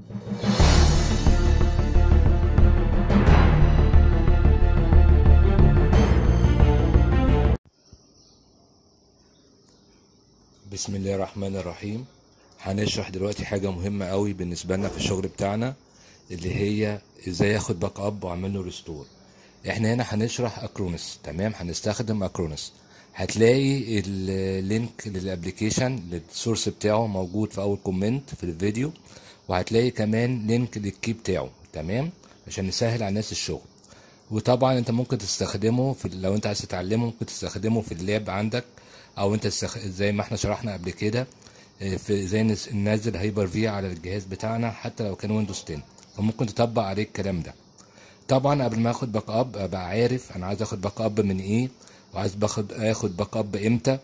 بسم الله الرحمن الرحيم هنشرح دلوقتي حاجة مهمة قوي بالنسبة لنا في الشغل بتاعنا اللي هي ازاي اخد باك اب واعمل له ريستور احنا هنا هنشرح اكرونس تمام هنستخدم اكرونس هتلاقي اللينك للابليكيشن للسورس بتاعه موجود في اول كومنت في الفيديو وهتلاقي كمان لينك للكي بتاعه تمام عشان نسهل على الناس الشغل وطبعا انت ممكن تستخدمه في لو انت عايز تتعلمه ممكن تستخدمه في اللاب عندك او انت تستخ... زي ما احنا شرحنا قبل كده اه، في زي نس- ننزل هايبر في على الجهاز بتاعنا حتى لو كان ويندوز 10 فممكن تطبق عليه الكلام ده طبعا قبل ما اخد باك اب ابقى عارف انا عايز اخد باك اب من ايه وعايز باخد اخد باك اب امتى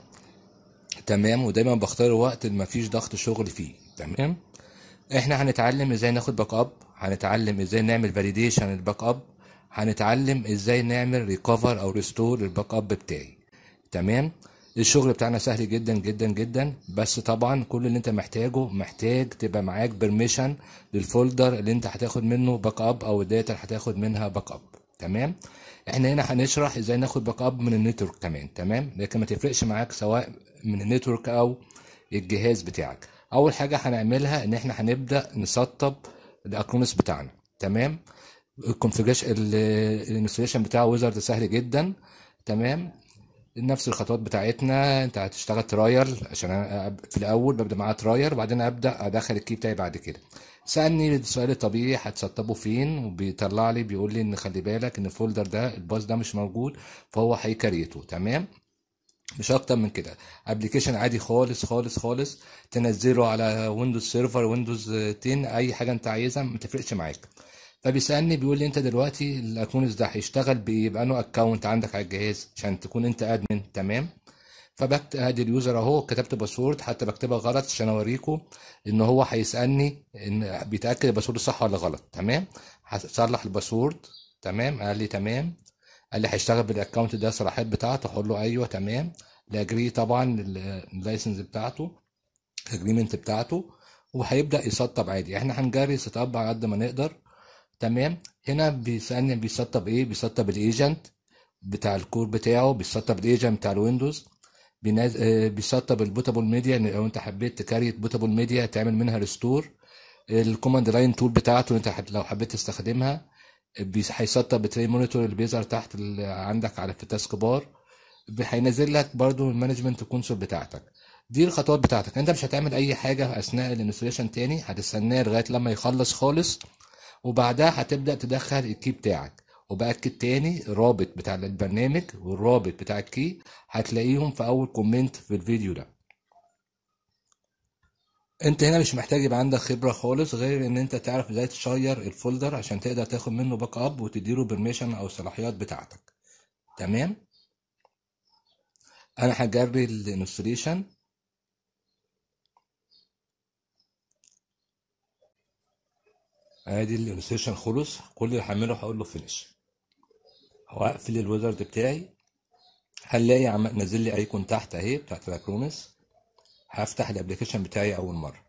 تمام ودايما بختار وقت اللي مفيش ضغط شغل فيه تمام احنا هنتعلم ازاي ناخد باك اب هنتعلم ازاي نعمل فاليديشن للباك اب هنتعلم ازاي نعمل ريكفر او ريستور للباك اب بتاعي تمام الشغل بتاعنا سهل جدا جدا جدا بس طبعا كل اللي انت محتاجه محتاج تبقى معاك بيرميشن للفولدر اللي انت هتاخد منه باك اب او الداتا اللي هتاخد منها باك اب تمام احنا هنا هنشرح ازاي ناخد باك اب من النتورك كمان تمام لكن ما تفرقش معاك سواء من النتورك او الجهاز بتاعك اول حاجه هنعملها ان احنا هنبدا نسطب الاكونس بتاعنا تمام الكونفيجريشن الانستليشن بتاع ويزارد سهل جدا تمام نفس الخطوات بتاعتنا انت هتشتغل ترايل عشان انا أب- في الاول ببدا معاه ترايل وبعدين ابدا ادخل الكي بتاعي بعد كده سالني السؤال الطبيعي هتسطبه فين وبيطلع لي بيقول لي ان خلي بالك ان الفولدر ده الباص ده مش موجود فهو هيكريته تمام مش اكتر من كده ابلكيشن عادي خالص خالص خالص تنزله على ويندوز سيرفر ويندوز 10 اي حاجه انت عايزها ما تفرقش معاك فبيسالني بيقول لي انت دلوقتي الاكونت ده هيشتغل بايه يبقى انه اكونت عندك على الجهاز عشان تكون انت ادمن تمام فبكت ادي اليوزر اهو كتبت باسورد حتى بكتبها غلط عشان اوريكم ان هو هيسالني ان بيتاكد الباسورد صح ولا غلط تمام هصلح الباسورد تمام قال لي تمام قال لي هيشتغل بالاكونت ده الصلاحيات بتاعته اقول له ايوه تمام لاجري طبعا اللايسنس بتاعته الاجريمنت بتاعته وهيبدا يسطب عادي احنا هنجري سيت اب على قد ما نقدر تمام هنا بيسالني بيسطب ايه بيسطب الايجنت بتاع الكور بتاعه بيسطب الايجنت بتاع الويندوز بينز... آه، بيسطب البوتابل ميديا إن لو انت حبيت تكريت بوتابل ميديا تعمل منها ريستور الكوماند لاين تول بتاعته انت حت- لو حبيت تستخدمها بيس- هيسطب التري مونيتور اللي بيظهر تحت ال- عندك على في التاسك بار ب- هينزل لك برضو المانجمنت كونسول بتاعتك دي الخطوات بتاعتك انت مش هتعمل اي حاجه اثناء الانستليشن تاني هتستناه لغايه لما يخلص خالص وبعدها هتبدا تدخل الكي بتاعك وباكد تاني الرابط بتاع البرنامج والرابط بتاع الكي هتلاقيهم في اول كومنت في الفيديو ده انت هنا مش محتاج يبقى عندك خبرة خالص غير ان انت تعرف ازاي تشير الفولدر عشان تقدر تاخد منه باك اب وتديله بيرميشن او الصلاحيات بتاعتك تمام انا هجري الانستليشن ادي الانستليشن خلص كل اللي هعمله هقول له فينيش هقفل الويزرد بتاعي هنلاقي عم نزل لي ايكون تحت اهي بتاعت الاكرونس هفتح الابلكيشن بتاعي اول مره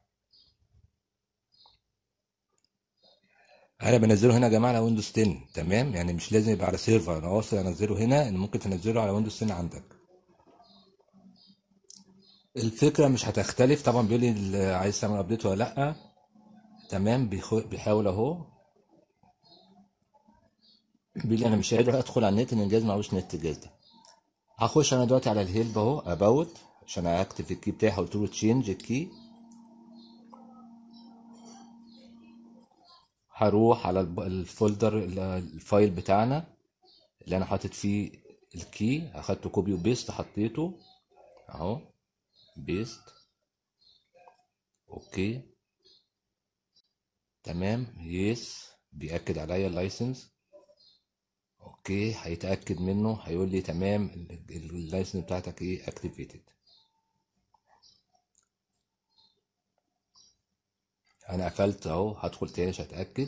انا بنزله هنا يا جماعه على ويندوز 10 تمام يعني مش لازم يبقى على سيرفر انا واصل انزله هنا ان ممكن تنزله على ويندوز 10 عندك الفكره مش هتختلف طبعا بيقول لي ال- عايز تعمل ابديت ولا لا تمام بيخو... بيحاول اهو بيقول لي انا مش قادر ادخل على النت ان الجهاز معهوش نت الجهاز ده هخش انا دلوقتي على الهيلب اهو اباوت عشان اكتب الكي بتاعي قلت له تشينج الكي هروح على الب- الفولدر ال- الفايل بتاعنا اللي انا حاطط فيه الكي اخدته كوبي وبيست حطيته اهو بيست اوكي تمام يس بيأكد عليا اللايسنس اوكي هيتأكد منه هيقول لي تمام ال- ال- اللايسنس بتاعتك ايه اكتيفيتد انا قفلت اهو هدخل تاني عشان اتأكد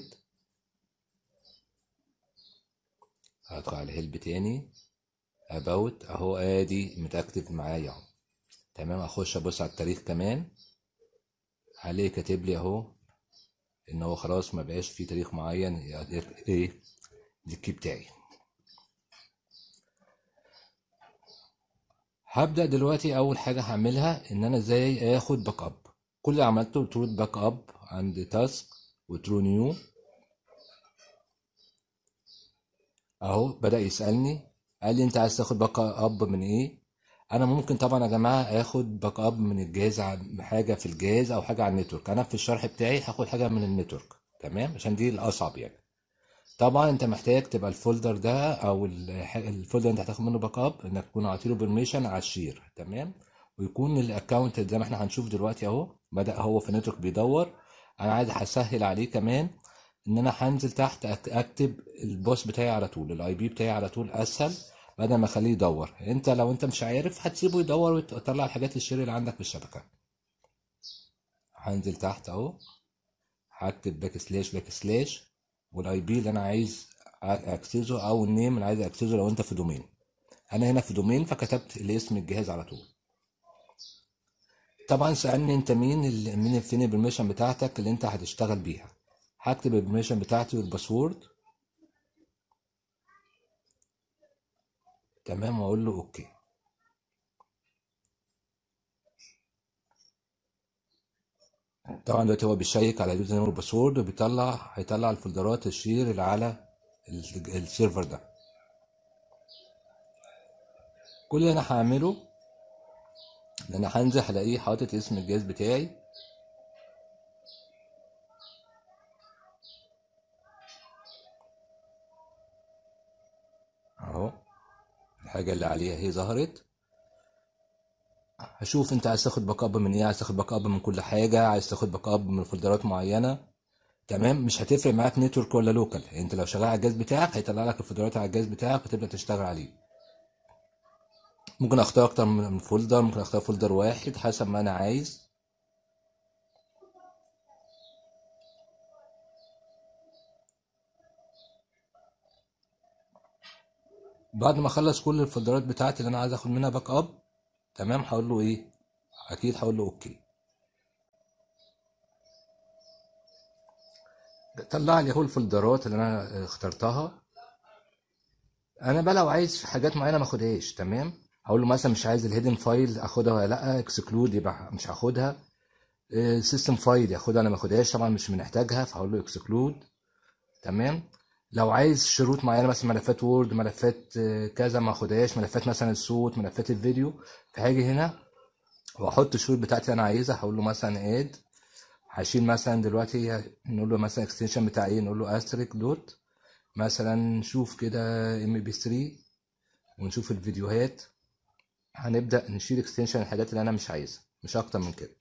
هدخل على هيلب تاني اباوت اهو ادي متأكد معايا اهو تمام اخش ابص على التاريخ كمان عليه كاتب لي اهو ان هو خلاص ما بقاش في تاريخ معين ايه للكي بتاعي هبدأ دلوقتي أول حاجة هعملها إن أنا إزاي آخد باك أب كل اللي عملته قلت له باك أب عند تاسك وترو نيو أهو بدأ يسألني قال لي أنت عايز تاخد باك أب من إيه أنا ممكن طبعا يا جماعة آخد باك أب من الجهاز عن حاجة في الجهاز أو حاجة على النتورك أنا في الشرح بتاعي هاخد حاجة من النتورك تمام عشان دي الأصعب يعني طبعا انت محتاج تبقى الفولدر ده او الح- الفولدر اللي انت هتاخد منه باك اب انك تكون عاطيله بيرميشن على الشير تمام ويكون الاكونت زي ما احنا هنشوف دلوقتي اهو بدأ هو في نتورك بيدور انا عايز هسهل عليه كمان ان انا هنزل تحت أك- اكتب البوس بتاعي على طول الاي بي بتاعي على طول اسهل بدل ما اخليه يدور انت لو انت مش عارف هتسيبه يدور وتطلع الحاجات الشير اللي عندك في الشبكة هنزل تحت اهو هكتب باك سلاش باك سلاش والاي بي اللي انا عايز اكسسه او النيم اللي عايز اكسسه لو انت في دومين انا هنا في دومين فكتبت الاسم الجهاز على طول طبعا سألني انت مين ال... مين فين البرميشن بتاعتك اللي انت هتشتغل بيها هكتب البرميشن بتاعتي والباسورد تمام واقول له اوكي طبعا دلوقتي هو بيشيك على اليوزر نيم والباسورد وبيطلع هيطلع الفولدرات الشير اللي على ال- السيرفر ده كل اللي انا هعمله ان انا هنزل هلاقيه حاطط اسم الجهاز بتاعي اهو الحاجه اللي عليها هي ظهرت هشوف انت عايز تاخد باك اب من ايه عايز تاخد باك اب من كل حاجه عايز تاخد باك اب من فولدرات معينه تمام مش هتفرق معاك نتورك ولا لوكال انت لو شغال على الجهاز بتاعك هيطلع لك الفولدرات على الجهاز بتاعك وتبدا تشتغل عليه ممكن اختار اكتر من فولدر ممكن اختار فولدر واحد حسب ما انا عايز بعد ما اخلص كل الفولدرات بتاعتي اللي انا عايز اخد منها باك اب تمام هقول له ايه اكيد هقول له اوكي طلع لي اهو الفولدرات اللي انا اخترتها انا بقى لو عايز حاجات معينه ما اخدهاش تمام هقول له مثلا مش عايز الهيدن فايل اخدها ولا لا اكسكلود يبقى مش هاخدها السيستم فايل ياخدها انا ما اخدهاش طبعا مش محتاجها فهقول له اكسكلود تمام لو عايز شروط معينه مثلا ملفات وورد ملفات آه، كذا ما اخدهاش ملفات مثلا الصوت ملفات الفيديو فهاجي هنا واحط الشروط بتاعتي اللي انا عايزها هقول له مثلا اد هشيل مثلا دلوقتي نقول له مثلا اكستنشن بتاع ايه نقول له استريك دوت مثلا نشوف كده ام بي 3 ونشوف الفيديوهات هنبدا نشيل اكستنشن الحاجات اللي انا مش عايزها مش اكتر من كده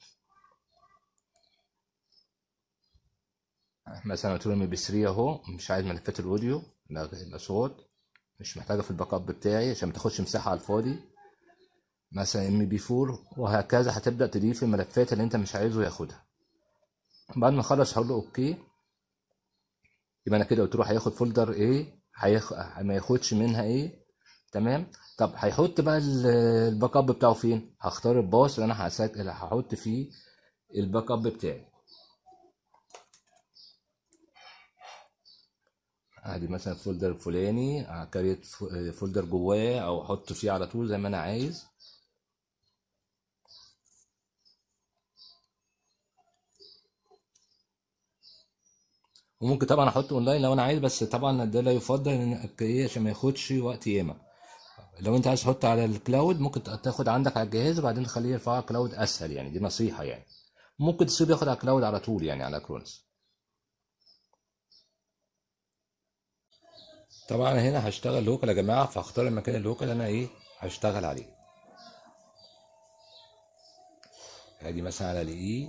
مثلا قلت له ام بي 3 اهو مش عايز ملفات الاوديو لا يبقى صوت مش محتاجه في الباك اب بتاعي عشان ما تاخدش مساحه على الفاضي مثلا ام بي 4 وهكذا هتبدا تضيف الملفات اللي انت مش عايزه ياخدها بعد ما اخلص هقول له اوكي يبقى انا كده قلت له هياخد فولدر ايه هياخ... ما ياخدش منها ايه تمام طب هيحط بقى ال- الباك اب بتاعه فين هختار الباص اللي انا هسجل اللي هحط فيه الباك اب بتاعي ادي مثلا الفولدر الفلاني هكريت فولدر جواه او احط فيه على طول زي ما انا عايز وممكن طبعا احطه اونلاين لو انا عايز بس طبعا ده لا يفضل انك ايه عشان ما ياخدش وقت ياما لو انت عايز تحطه على الكلاود ممكن تاخد عندك على الجهاز وبعدين تخليه يرفعه على الكلاود اسهل يعني دي نصيحة يعني ممكن تسيبه ياخد على الكلاود على طول يعني على كرونس طبعا هنا هشتغل لوكال يا جماعة فهختار المكان اللوكال اللي انا ايه هشتغل عليه ادي مثلا على الاي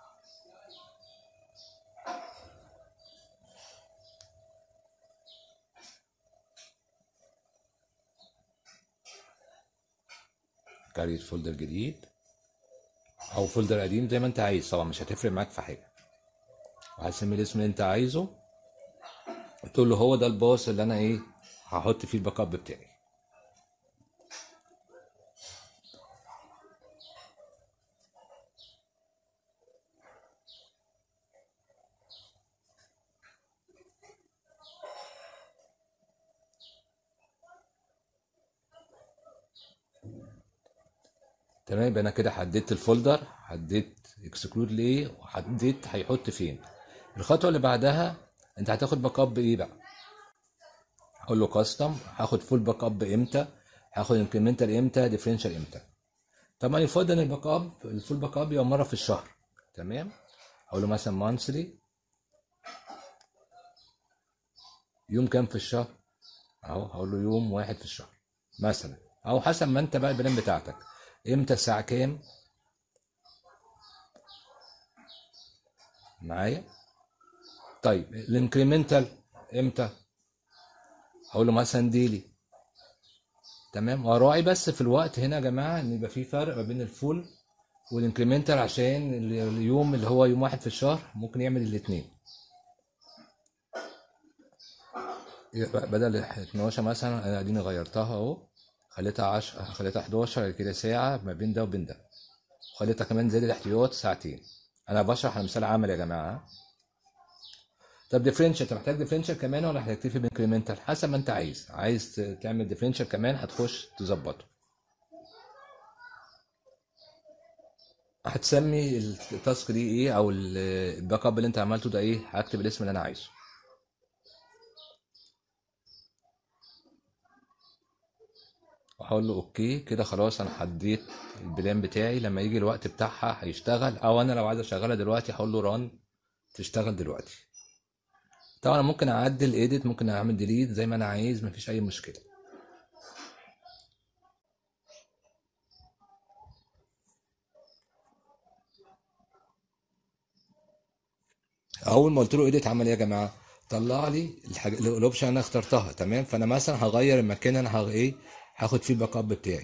كاريت فولدر جديد او فولدر قديم زي ما انت عايز طبعا مش هتفرق معاك في حاجه وهتسمي الاسم اللي انت عايزه تقول له هو ده الباص اللي انا ايه هحط فيه الباك اب بتاعي تمام يبقى انا كده حددت الفولدر حددت اكسكلود ليه وحددت هيحط فين الخطوه اللي بعدها انت هتاخد باك اب ايه بقى هقول له كاستم هاخد فول باك اب امتى هاخد انكريمنتال امتى ديفرنشال امتى طبعا يفضل ان الباك اب الفول باك اب يبقى مره في الشهر تمام هقول له مثلا مانثلي يوم كام في الشهر اهو هقول له يوم واحد في الشهر مثلا او حسب ما انت بقى البلان بتاعتك امتى الساعه كام معايا طيب الانكريمنتال امتى هقول له مثلا ديلي تمام وراعي بس في الوقت هنا يا جماعه ان يبقى في فرق ما بين الفول والانكريمنتال عشان ال- اليوم اللي هو يوم واحد في الشهر ممكن يعمل الاثنين يبقى بدل 12 مثلا انا اديني غيرتها اهو خليتها 10 خليتها 11 كده ساعه ما بين ده وبين ده خليتها كمان زائد الاحتياط ساعتين انا بشرح على مثال عمل يا جماعه طب ديفرنشال انت محتاج ديفرنشال كمان ولا هتكتفي بانكريمنتال حسب ما انت عايز عايز ت- تعمل ديفرنشال كمان هتخش تظبطه هتسمي التاسك دي ايه او ال- الباك اب اللي انت عملته ده ايه هكتب الاسم اللي انا عايزه واقول له اوكي كده خلاص انا حددت البلان بتاعي لما يجي الوقت بتاعها هيشتغل او انا لو عايز اشغلها دلوقتي هقول له ران تشتغل دلوقتي طبعا ممكن اعدل ايديت ممكن اعمل ديليت زي ما انا عايز مفيش اي مشكله اول ما قلت له ايديت عمل ايه يا جماعه طلع لي الحاجه الاوبشن اللي انا اخترتها تمام فانا مثلا هغير المكان اللي انا هغ... ايه هاخد فيه الباك اب بتاعي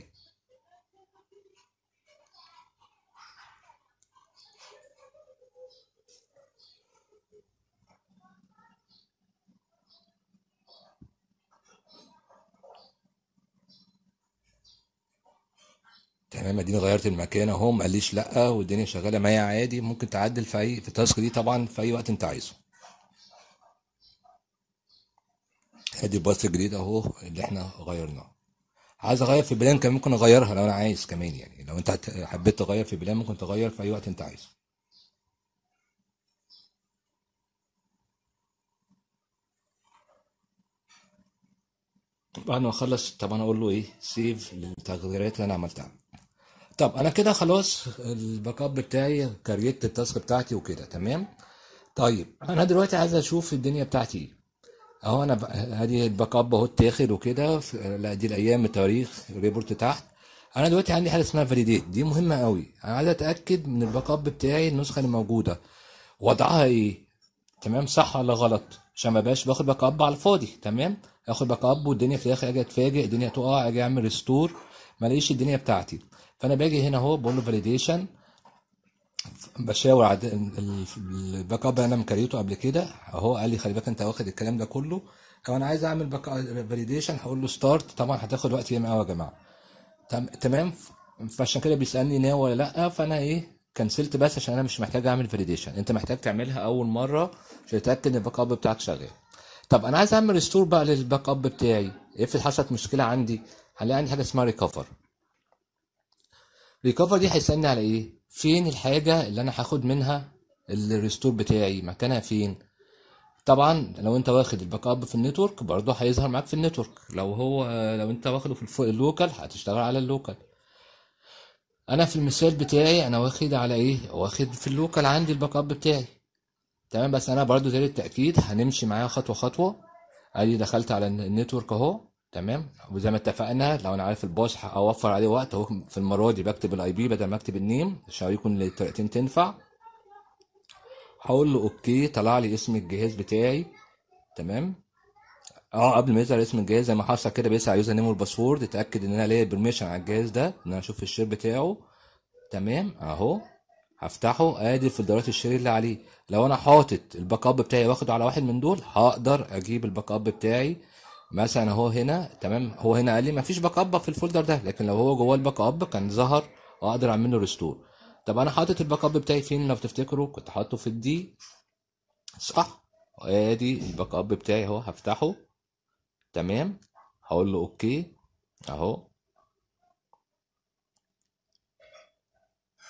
تمام اديني غيرت المكان اهو ما قاليش لا والدنيا شغاله معايا عادي ممكن تعدل في اي في التاسك دي طبعا في اي وقت انت عايزه ادي الباص الجديد اهو اللي احنا غيرناه عايز اغير في بلان كمان ممكن اغيرها لو انا عايز كمان يعني لو انت هت- حبيت تغير في بلان ممكن تغير في اي وقت انت عايزه بعد ما اخلص طبعا اقول له ايه سيف للتغييرات اللي انا عملتها طب انا كده خلاص الباك اب بتاعي كريت التاسك بتاعتي وكده تمام طيب انا دلوقتي عايز اشوف الدنيا بتاعتي ايه اهو انا ب- ادي الباك اب اهو اتاخد وكده ف- لا دي الايام التاريخ الريبورت تحت انا دلوقتي عندي حاجه اسمها فاليديت دي مهمه قوي انا عايز اتاكد من الباك اب بتاعي النسخه اللي موجوده وضعها ايه تمام صح ولا غلط عشان ما بقاش باخد باك اب على الفاضي تمام اخد باك اب والدنيا في الاخر اجي اتفاجئ الدنيا تقع اجي اعمل ريستور ما الاقيش الدنيا بتاعتي فانا باجي هنا اهو بقول له فاليديشن بشاور على ال- ال- الباك اب اللي انا مكريته قبل كده اهو قال لي خلي بالك انت واخد الكلام ده كله لو انا عايز اعمل باك فاليديشن هقول له ستارت طبعا هتاخد وقت ياما قوي يا جماعه تم- تمام فعشان كده بيسالني ناو ولا لا فانا ايه كنسلت بس عشان انا مش محتاج اعمل فاليديشن انت محتاج تعملها اول مره عشان تتاكد ان الباك اب بتاعك شغال طب انا عايز اعمل ريستور بقى للباك اب بتاعي افرض حصلت مشكله عندي هلاقي عندي حاجه اسمها ريكفر ريكفر دي هيسالني على ايه فين الحاجه اللي انا هاخد منها الريستور بتاعي مكانها فين طبعا لو انت واخد الباك اب في النتورك برضه هيظهر معاك في النتورك لو هو لو انت واخده في الفو- اللوكال هتشتغل على اللوكال انا في المثال بتاعي انا واخد على ايه واخد في اللوكال عندي الباك اب بتاعي تمام بس انا برضو زي التاكيد هنمشي معايا خطوه خطوه ادي دخلت على الن- النتورك اهو تمام وزي ما اتفقنا لو انا عارف الباص اوفر عليه وقت اهو في المره دي بكتب الاي بي بدل ما اكتب النيم عشان يكون الطريقتين تنفع هقول له اوكي طلع لي اسم الجهاز بتاعي تمام اه قبل ما يظهر اسم الجهاز زي ما حصل كده بيسأل يوزر نيم والباسورد اتاكد ان انا ليا بيرميشن على الجهاز ده ان انا اشوف الشير بتاعه تمام اهو هفتحه ادي فولدرات الشير اللي عليه لو انا حاطط الباك اب بتاعي واخده على واحد من دول هقدر اجيب الباك اب بتاعي مثلا اهو هنا تمام هو هنا قال لي مفيش باك اب في الفولدر ده لكن لو هو جوه الباك اب كان ظهر اقدر اعمل له ريستور طب انا حاطط الباك اب بتاعي فين لو تفتكروا كنت حاطه في الدي صح ادي الباك اب بتاعي اهو هفتحه تمام هقول له اوكي اهو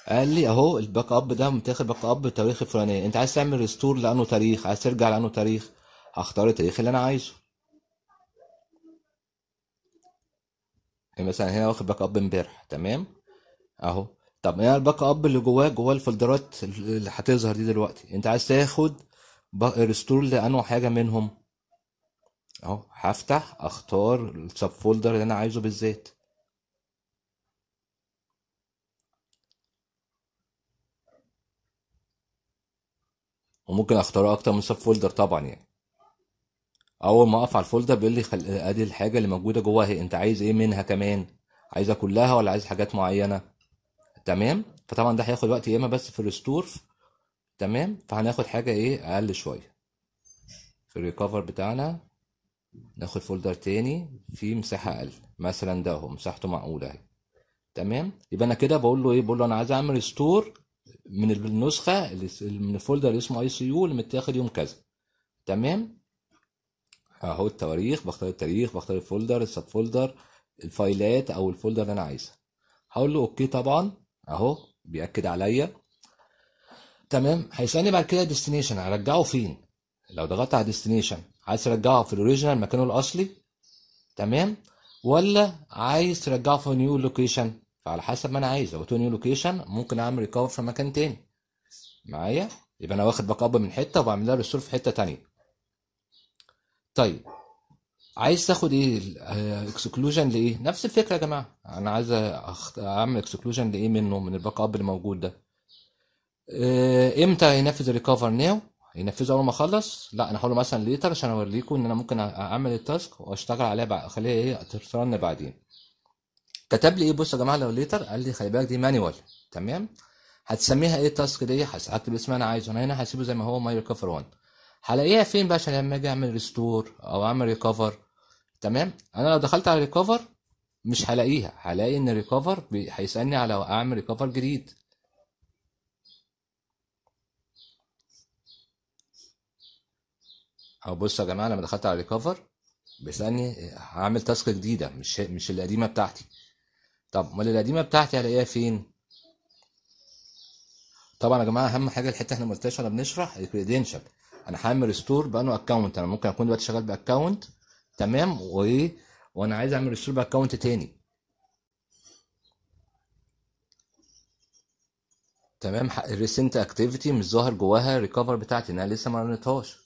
قال لي اهو الباك اب ده متاخد باك اب بتاريخ الفلانيه انت عايز تعمل ريستور لانه تاريخ عايز ترجع لانه تاريخ هختار التاريخ اللي انا عايزه يعني مثلا هنا واخد باك اب امبارح تمام اهو طب هنا الباك اب اللي جواه جواه الفولدرات اللي هتظهر دي دلوقتي انت عايز تاخد ريستور لانه حاجه منهم اهو هفتح اختار السب فولدر اللي انا عايزه بالذات وممكن اختار اكتر من سب فولدر طبعا يعني اول ما اقف على الفولدر بيقول لي خل... ادي الحاجه اللي موجوده جواها انت عايز ايه منها كمان عايزها كلها ولا عايز حاجات معينه تمام فطبعا ده هياخد وقت ياما بس في الريستور تمام فهناخد حاجه ايه اقل شويه في الريكفر بتاعنا ناخد فولدر تاني فيه مساحه اقل مثلا ده اهو مساحته معقوله اهي تمام يبقى انا كده بقول له ايه بقول له انا عايز اعمل ريستور من النسخه اللي من الفولدر اللي اسمه اي سي يو اللي متاخد يوم كذا تمام اهو التواريخ بختار التاريخ بختار الفولدر السب فولدر الفايلات او الفولدر اللي انا عايزها هقول له اوكي طبعا اهو بياكد عليا تمام هيسالني بعد كده ديستنيشن هرجعه فين لو ضغطت على ديستنيشن عايز ترجعه في الاوريجينال مكانه الاصلي تمام ولا عايز ترجعه في نيو لوكيشن فعلى حسب ما انا عايز لو تو نيو لوكيشن ممكن اعمل ريكفر في مكان تاني معايا يبقى انا واخد باك اب من حته وبعمل لها ريستور في حته تانية طيب عايز تاخد ايه اكسكلوجن لايه نفس الفكره يا جماعه انا عايز أخت... اعمل اكسكلوجن لايه منه من الباك اب اللي موجود ده إيه امتى هينفذ الريكفر ناو ينفذه اول ما اخلص لا انا هقول له مثلا ليتر عشان اوريكم ان انا ممكن اعمل التاسك واشتغل عليها بعد اخليها ايه ترن بعدين كتب لي ايه بص يا جماعه لو ليتر قال لي خلي بالك دي مانيوال تمام هتسميها ايه التاسك دي هكتب الاسم انا عايزه انا هنا هسيبه زي ما هو ماي ريكفر 1 هلاقيها فين بقى عشان لما اجي اعمل ريستور او اعمل ريكفر تمام انا لو دخلت على ريكفر مش هلاقيها هلاقي ان ريكفر هيسالني على اعمل ريكفر جديد او بص يا جماعه لما دخلت على ريكفر بيسالني هعمل تاسك جديده مش مش القديمه بتاعتي طب امال القديمه بتاعتي هلاقيها فين طبعا يا جماعه اهم حاجه الحته احنا ما قلتهاش وانا بنشرح الكريدنشال انا هعمل ريستور بانه اكونت انا ممكن اكون دلوقتي شغال باكونت تمام وايه وانا عايز اعمل ريستور باكونت تاني تمام الريسنت اكتيفيتي مش ظاهر جواها الريكفر بتاعتي انا لسه ما رنتهاش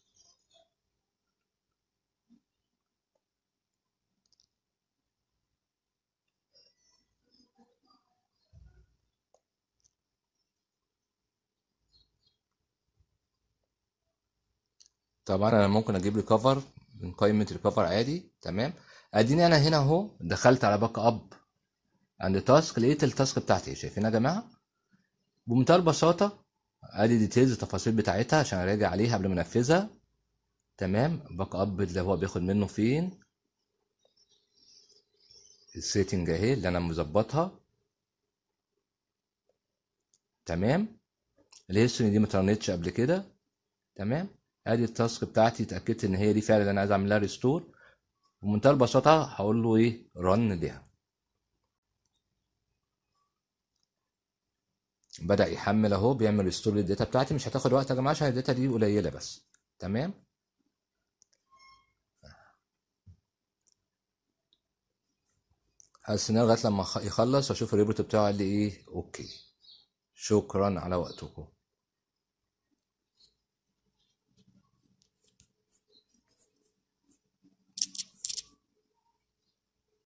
طبعا انا ممكن اجيب ريكفر من قائمه ريكفر عادي تمام اديني انا هنا اهو دخلت على باك اب عند تاسك لقيت التاسك بتاعتي شايفين يا جماعه بمنتهى البساطه ادي ديتيلز التفاصيل بتاعتها عشان اراجع عليها قبل ما انفذها تمام باك اب اللي هو بياخد منه فين السيتنج اهي اللي انا مظبطها تمام الهيستوري دي ما اترنتش قبل كده تمام ادي التاسك بتاعتي اتاكدت ان هي دي فعلا اللي انا عايز اعمل لها ريستور بمنتهى البساطه هقول له ايه رن ليها بدا يحمل اهو بيعمل ريستور للداتا بتاعتي مش هتاخد وقت يا جماعه عشان الداتا دي قليله بس تمام هستناه لغايه لما يخلص واشوف الريبورت بتاعه قال لي ايه اوكي شكرا على وقتكم